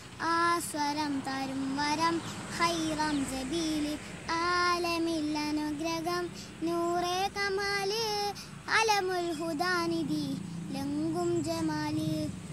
ആസ്വരം തരും വരം ഹൈറം ജബീല് ആലമിൽ അനുഗ്രഹം നൂറേ കമാല് അലമുൽ ഹുദാനിധി ലങ്കും ജമാല്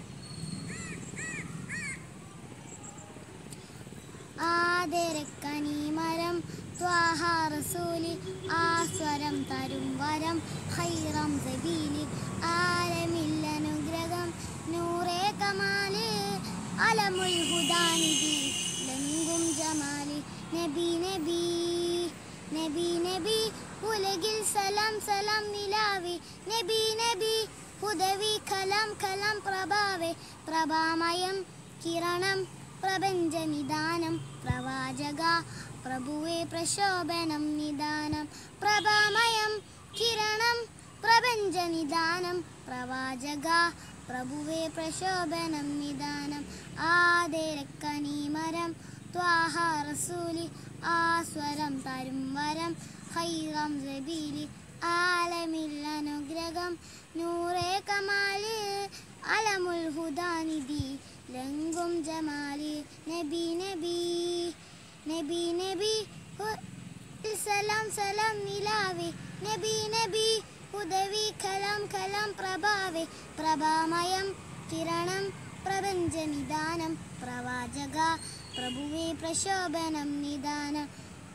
ആദരക്കനി മരം ത്വാഹ റസൂലി ആസ്വരം തരും വരം ഹൈറം സബീലി ആലമിൽ അനുഗ്രഹം നൂറേ കമാല് അലമുൽ ഹുദാനിധി ലങ്കും ജമാലി നബി നബി നബി നബി ഉലകിൽ സലാം സലാം നിലാവി നബി നബി ഹുദവി കലാം കലാം പ്രഭാവേ പ്രഭാമയം കിരണം പ്രപഞ്ച നിദാനം പ്രവാചക പ്രഭുവേ പ്രശോഭനം നിദാനം പ്രഭാമയം കിരണം പ്രപഞ്ച നിദാനം പ്രവാചക പ്രഭുവേ പ്രശോഭനം നിദാനം ആദരക്കനീമരം ത്വാഹ റസൂലി ആസ്വരം തരും വരം ഹൈറം റബീലി ആലമിൽ അനുഗ്രഹം നൂറേ കമാല് അലമുൽ ഹുദാനിധി ലങ്കും ജമാല് നബി നബി നബി നബി ഹു- സലാം സലാം നിലാവേ നബി നബി ഉദവി കലാം കലാം പ്രഭാവേ പ്രഭാമയം കിരണം പ്രപഞ്ച നിദാനം പ്രവാചക പ്രഭുവേ പ്രശോഭനം നിദാനം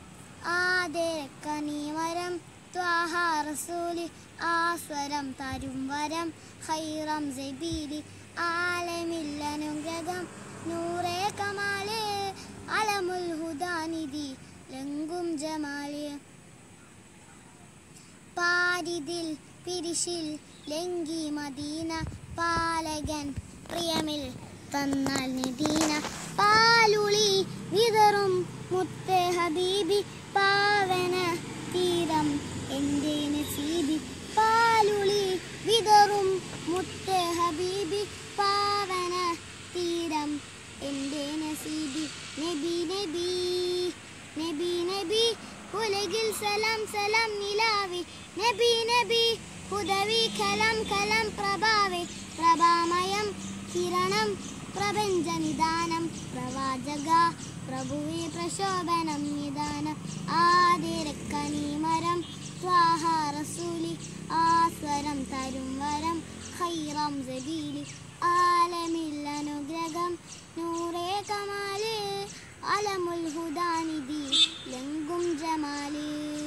ആദരക്കനീവരം ത്വാഹ റസൂലി ആസ്വരം തരും വരം ഹൈറം ജബീലി ആലമിൽ അനുഗ്രഹം നൂറേ കമാല് അലമുൽ ഹുദാനിധി ലങ്കും ജമാല് പാരിതിൽ പിരിശിൽ ലങ്കി മദീന പാലകൻ പ്രിയമിൽ തന്നാൽ നിദീന പാലുളി വിതറും മുത്തേ ഹബീബി പാവന തീരം എൻ്റെ നസീബി പാലുളി വിതറും മുത്തേ ഹബീബി പാവന തീരം എൻ്റെ നസീബി നബി നബി നബി നബി ഉലകിൽ സലാം സലാം നിലാവി നബി നബി ഹുദവി കലാം കലാം പ്രഭാവേ പ്രഭാമയം കിരണം പ്രപഞ്ച നിദാനം പ്രവാചക പ്രഭുവേ പ്രശോഭനം നിദാനം ആതിരക്കനീമരം ത്വാഹ റസൂലി ആസ്വരം തരും വരം ഹൈറം ജബീലി ആലമിൽ അനുഗ്രഹം നൂറേ കമാല് അലമുൽ ഹുദാനിധി ലങ്കും ജമാല്